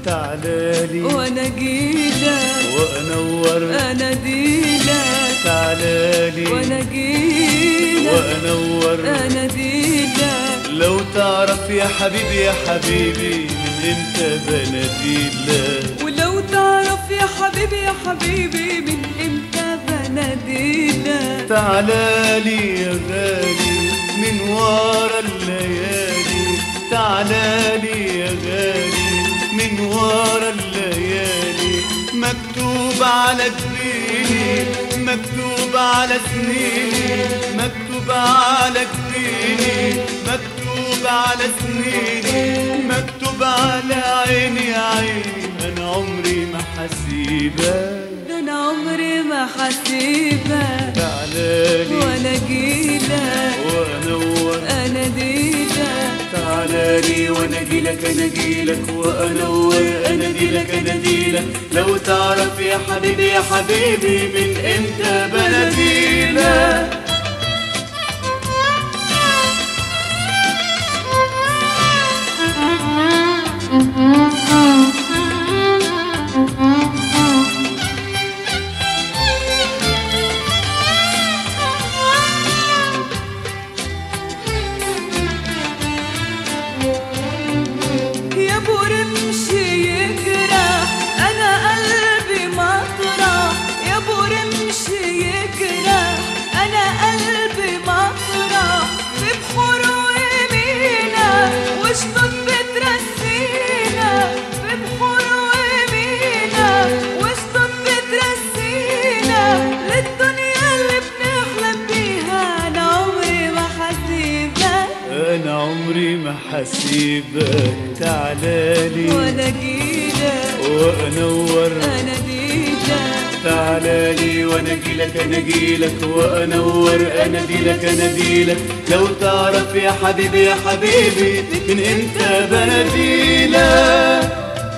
تعالالي وانا جيلك وانور اناديلك تعالالي وانا جيلك وانور اناديلك لو تعرف يا حبيبي يا حبيبي من امتى بناديلك ولو تعرف يا حبيبي يا حبيبي من امتى بناديلك تعالالي يا غالي من ورا الليالي تعالالي يا غالي من ورا الليالي مكتوب على جبيني مكتوب على سنيني مكتوب على جبيني مكتوب على سنيني مكتوب على عيني يا عيني انا عمري ما حسيبك ده انا عمري ما حسيبك تعالالي وانا جيلك وانور اناديلك تعالالي وانا اجيلك انا اجيلك وانور انا اجيلك انا اجيلك لو تعرف يا حبيبي يا حبيبي من امتى بناديلك يا ابو رمش يجرح انا قلبي مطرح يا ابو رمش يجرح انا قلبي مطرح في بحور ويمينا وشطط بترسينا في بحور ويمينا وشطط بترسينا للدنيا اللي بنحلم بيها انا عمري ما حسيبك انا عمري ما حسيبك تعالالي وانا جيلك وانور انا ديلك تعالالي وانا اجيلك انا اجيلك وانور انا اجيلك انا اجيلك لو تعرف يا حبيبي يا حبيبي من امتى بناديلك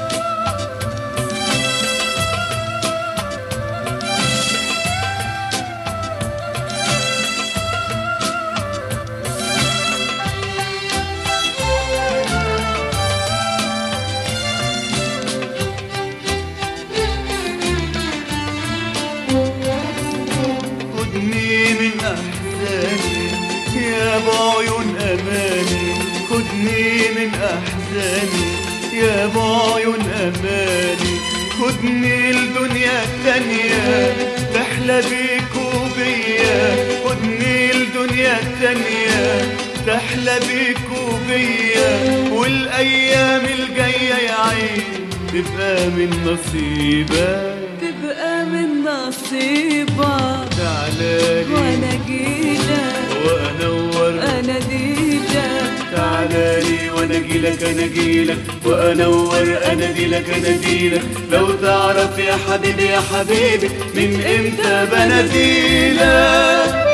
خدني من احزاني يا بعيون اماني خدني من احزاني يا بعيون اماني خدني الدنيا التانية تحلى بيك وبيا خدني الدنيا التانية تحلى بيك وبيا والايام الجاية يا عين تبقى من نصيبك تبقى من نصيبك تعالالي وانا جيلك وانور انا ديلك تعالالي وانا اجيلك انا اجيلك وانور انا ديلك انا ديلك لو تعرف يا حبيبي يا حبيبي من امتى بناديلك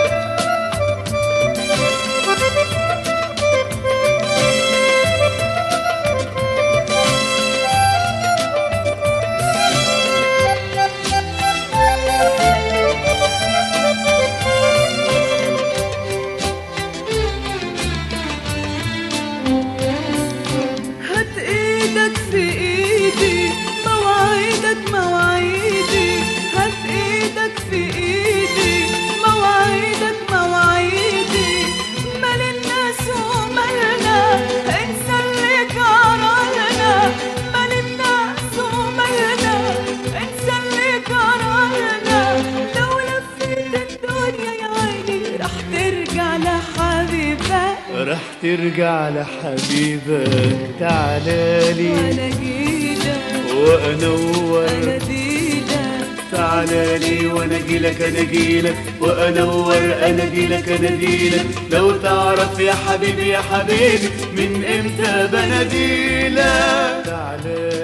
هات ايدك في ايدي مواعيدك مواعيدي هات ايدك في ايدي مواعيدك مواعيدي مال الناس ومالنا انسى اللي جرالنا مال الناس ومالنا انسى اللي جرالنا لو لفيت الدنيا يا عيني رح ترجع لحبيبك رح ترجع لحبيبك تعالالي وانا جيلك وانور انا ديلك تعالالي وانا اجيلك انا اجيلك وانور انا اجيلك انا اجيلك لو تعرف يا حبيبي يا حبيبي من امتى بناديلك تعالالي